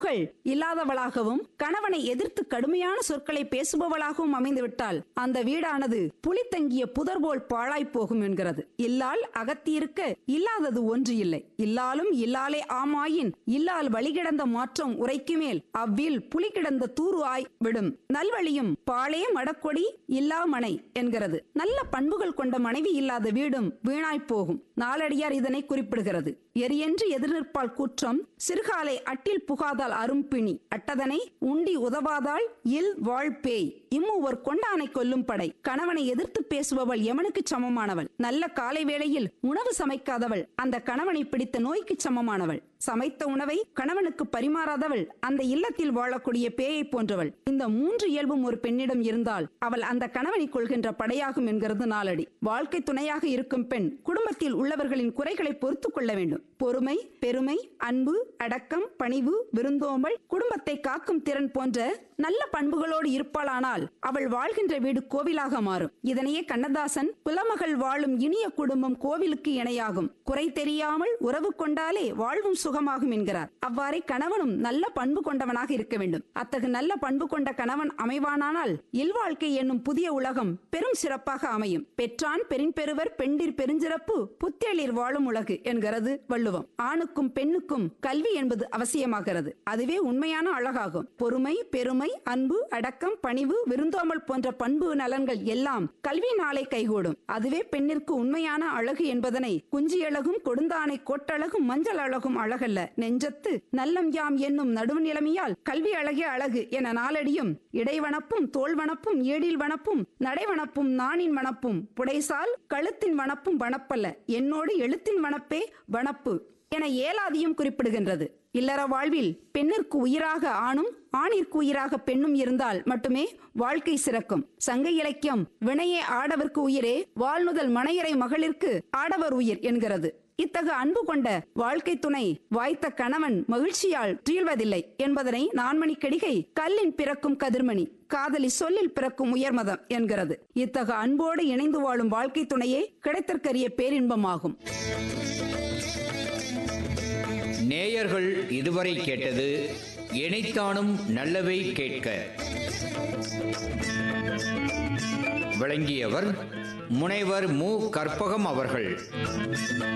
பண்புகள் இல்லாதவளாகவும் கணவனை எதிர்த்து கடுமையான சொற்களை பேசுபவளாகவும் அமைந்துவிட்டால் அந்த வீடானது புலி தங்கிய புதர் போல் பாழாய் போகும் என்கிறது இல்லால் அகத்தியிருக்க இல்லாதது ஒன்று இல்லை இல்லாலும் இல்லாலே ஆமாயின் இல்லால் வழிகிடந்த மாற்றம் உரைக்கு மேல் அவ்வில் புலி கிடந்த தூரு ஆய் விடும் நல்வழியும் பாழே மடக்கொடி இல்லா மனை என்கிறது நல்ல பண்புகள் கொண்ட மனைவி இல்லாத வீடும் வீணாய் போகும் நாலடியார் இதனை குறிப்பிடுகிறது எரியென்று எதிர்நிற்பால் குற்றம் சிறுகாலை அட்டில் புகாதால் அரும்பிணி அட்டதனை உண்டி உதவாதால் இல் வாழ்பேய் இம்முவர் கொண்டானை கொல்லும் படை கணவனை எதிர்த்து பேசுபவள் எமனுக்கு சமமானவள் நல்ல காலை வேளையில் உணவு சமைக்காதவள் அந்த கணவனை பிடித்த நோய்க்கு சமமானவள் சமைத்த உணவை கணவனுக்கு பரிமாறாதவள் அந்த இல்லத்தில் வாழக்கூடிய பேயை போன்றவள் இந்த மூன்று இயல்பும் ஒரு பெண்ணிடம் இருந்தால் அவள் அந்த கணவனை கொள்கின்ற படையாகும் என்கிறது நாளடி வாழ்க்கை துணையாக இருக்கும் பெண் குடும்பத்தில் உள்ளவர்களின் குறைகளை பொறுத்துக் கொள்ள வேண்டும் பொறுமை பெருமை அன்பு அடக்கம் பணிவு விருந்தோம்பல் குடும்பத்தை காக்கும் திறன் போன்ற நல்ல பண்புகளோடு இருப்பாளானால் அவள் வாழ்கின்ற வீடு கோவிலாக மாறும் இதனையே கண்ணதாசன் புலமகள் வாழும் இனிய குடும்பம் கோவிலுக்கு இணையாகும் குறை தெரியாமல் உறவு கொண்டாலே வாழ்வும் சுகமாகும் என்கிறார் அவ்வாறே கணவனும் நல்ல பண்பு கொண்டவனாக இருக்க வேண்டும் அத்தகு நல்ல பண்பு கொண்ட கணவன் அமைவானானால் இல்வாழ்க்கை என்னும் புதிய உலகம் பெரும் சிறப்பாக அமையும் பெற்றான் பெரும்பெருவர் பெண்டிர் பெருஞ்சிறப்பு புத்தேளிர் வாழும் உலகு என்கிறது வள்ளுவம் ஆணுக்கும் பெண்ணுக்கும் கல்வி என்பது அவசியமாகிறது அதுவே உண்மையான அழகாகும் பொறுமை பெருமை அன்பு அடக்கம் பணிவு விருந்தோம்பல் போன்ற பண்பு நலன்கள் எல்லாம் கல்வி நாளை கைகூடும் அதுவே பெண்ணிற்கு உண்மையான அழகு என்பதனை குஞ்சியழகும் கொடுந்தானை கோட்டழகும் மஞ்சள் அழகும் அழகல்ல நெஞ்சத்து நல்லம் யாம் என்னும் நடுவுநிலைமையால் கல்வி அழகே அழகு என நாளடியும் இடைவனப்பும் தோல்வனப்பும் ஏடில் வனப்பும் நடைவனப்பும் நாணின் வனப்பும் புடைசால் கழுத்தின் வனப்பும் வனப்பல்ல என்னோடு எழுத்தின் வனப்பே வனப்பு என ஏலாதியும் குறிப்பிடுகின்றது இல்லற வாழ்வில் பெண்ணிற்கு உயிராக ஆணும் ஆணிற்கு உயிராக பெண்ணும் இருந்தால் மட்டுமே வாழ்க்கை சிறக்கும் சங்க இலக்கியம் வினையே ஆடவர்க்கு உயிரே வாழ்நுதல் மனையரை மகளிர்க்கு ஆடவர் உயிர் என்கிறது இத்தகு அன்பு கொண்ட வாழ்க்கை துணை வாய்த்த கணவன் மகிழ்ச்சியால் துயில்வதில்லை என்பதனை நான்மணிக்கடிகை கல்லின் பிறக்கும் கதிர்மணி காதலி சொல்லில் பிறக்கும் உயர்மதம் என்கிறது இத்தகு அன்போடு இணைந்து வாழும் வாழ்க்கை துணையே கிடைத்தற்கரிய பேரின்பமாகும் நேயர்கள் இதுவரை கேட்டது இணைத்தானும் நல்லவை கேட்க விளங்கியவர் முனைவர் மு கற்பகம் அவர்கள்